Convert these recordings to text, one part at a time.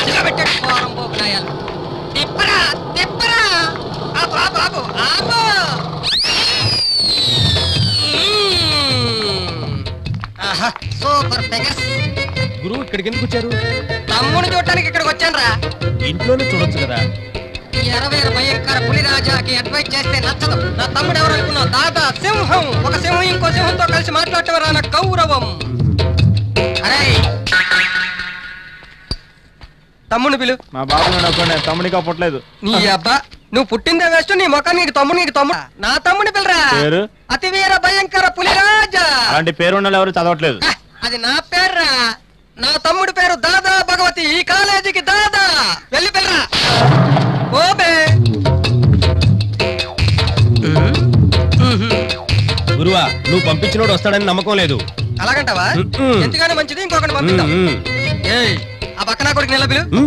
అడుగు పెట్టాడు పోరం పోపులాయాలు తిప్పరా తిప్పరా ఆపు ఆపు ఆపు ఆపు మ్మ్. ఆహా సూపర్ ఫిగర్స్ గురువు ఇక్కడికి ఎందుకు వచ్చారు తమ్ముని చూడటానికి ఇక్కడికి వచ్చానురా ఇంట్లోనే చూడొచ్చు కదా ఈ ఎరవేర భయంకర పులిరాజాకి అడ్వైస్ చేస్తే నచ్చదు నా తమ్ముడు ఎవరు అనుకున్నావు దాదా సింహం ఒక సింహం ఇంకో సింహంతో కలిసి మాట్లాడటం రా నా గౌరవం అరే తమ్ముని పిలు మా బాబు నేను ఒక్కడే తమ్ముడిగా పుట్టలేదు నీ అబ్బా నువ్వు పుట్టిందే వేస్ట్ నీ మొక్క నీకు తమ్ముడు నీకు తమ్ముడు నా తమ్ముని పిల్లరా పేరు? అతివీర భయంకర పులిరాజా అలాంటి పేరు ఉన్న ఎవరు చదవట్లేదు ఆ, అది నా పేర్రా నా తమ్ముడి పేరు దాదా భగవతి ఈ కాలేజీకి దాదా వెళ్ళి పిల్లరా ఓబే గురువా నువ్వు పంపించినోడు వస్తాడని నమ్మకం లేదు అలాగంటావా మ్మ్. ఎందుకని మంచిది ఇంకొకటి పంపిద్దాం మ్మ్. ఏయ్ ఆ పక్కన కొడుకు నిలబిలు ఉమ్.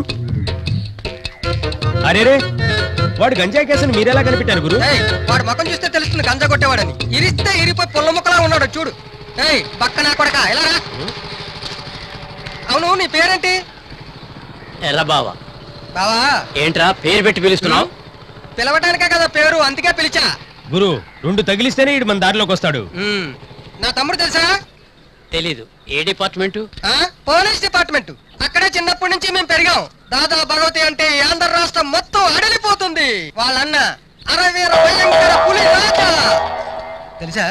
అరే రే వాడు గంజాయి కేసుని మీరెలా కనిపెట్టారు గురు ఏయ్ వాడు ముఖం చూస్తే తెలుస్తుంది గంజా కొట్టేవాడని ఇరిస్తే ఇరిపోయి పుల్ల ముక్కలా ఉన్నాడు చూడు ఏయ్ పక్కన కొడక ఎలా రా అవును నీ పేరేంటి ఎర్ర బావా బావా ఏంట్రా పేరు పెట్టి పిలుస్తున్నావు పిలవటానికే కదా పేరు అందుకే పిలిచా గురు రెండు తగిలిస్తేనే ఇడు మన దారిలోకి వస్తాడు మ్మ్. నా తమ్ముడు తెలుసా తెలీదు ఏ డిపార్ట్మెంట్ ఆ? పోలీస్ డిపార్ట్మెంట్ అక్కడే చిన్నప్పటి నుంచి మేము పెరిగాం దాదా భగవతి అంటే ఈ ఆంధ్ర రాష్ట్రం మొత్తం అడలిపోతుంది వాళ్ళన్న అరవీర భయంకర పులి రాజా తెలుసా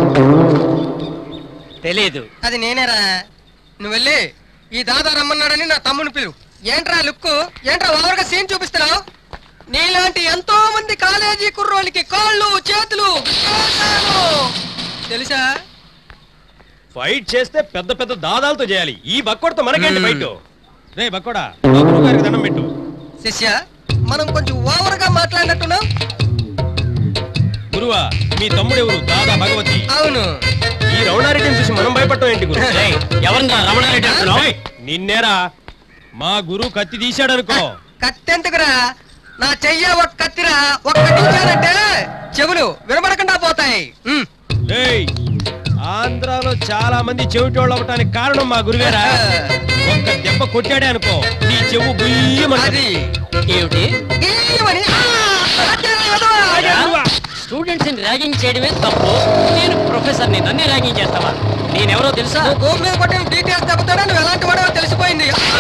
తెలీదు అది నేనేరా నువ్వు వెళ్ళి ఈ దాదా రమ్మన్నాడని నా తమ్ముని పిలు ఏంట్రా లుక్కు ఏంట్రా ఓవర్గా సీన్ చూపిస్తున్నావు నీలాంటి ఎంతో మంది కాలేజీ కుర్రోళ్ళకి కాళ్ళు చేతులు విశ్వాసాలు. తెలుసా ఫైట్ చేస్తే పెద్ద పెద్ద దాదాలతో చేయాలి ఈ బక్కోడితో మనకేంటి ఫైట్ రే బక్కోడా మా గురువు గారికి దండం పెట్టు శిష్య మనం కొంచెం ఓవర్గా మాట్లాడినట్టున్నాం గురువా మీ తమ్ముడు ఎవరు దాదా భగవతి అవును ఈ రౌణారెడ్డిని చూసి మనం భయపడటం ఏంటి గురు ఏయ్, ఎవరినా రమణారెడ్డి అంటున్నావు ఏయ్, నిన్నేరా మా గురువు కత్తి తీశాడనుకో కత్తెందుకురా నా చెయ్య ఒక కత్తిరా ఒక్కటించానంటే చెవులు వినబడకుండా పోతాయి ఉమ్. ఏయ్ ఆంధ్రాలో చాలా మంది చెవిటోళ్ళు అవ్వటానికి కారణం మా గురువేరా ఒక్క దెబ్బ కొట్టాడే అనుకో నీ చెవు అది బుయ్యమని ఏమిటి గీయమని. ఆ! కత్తెరా వదవా. స్టూడెంట్స్ ని ర్యాగింగ్ చేయడమే తప్పు నేను ప్రొఫెసర్ ని నన్నే ర్యాగింగ్ చేస్తావా నేనెవరో తెలుసా నువ్వు భూమి మీద కొట్టిన డీటెయిల్స్ చెబుతాడా నువ్వు ఎలాంటి వాడో తెలిసిపోయింది ఆ!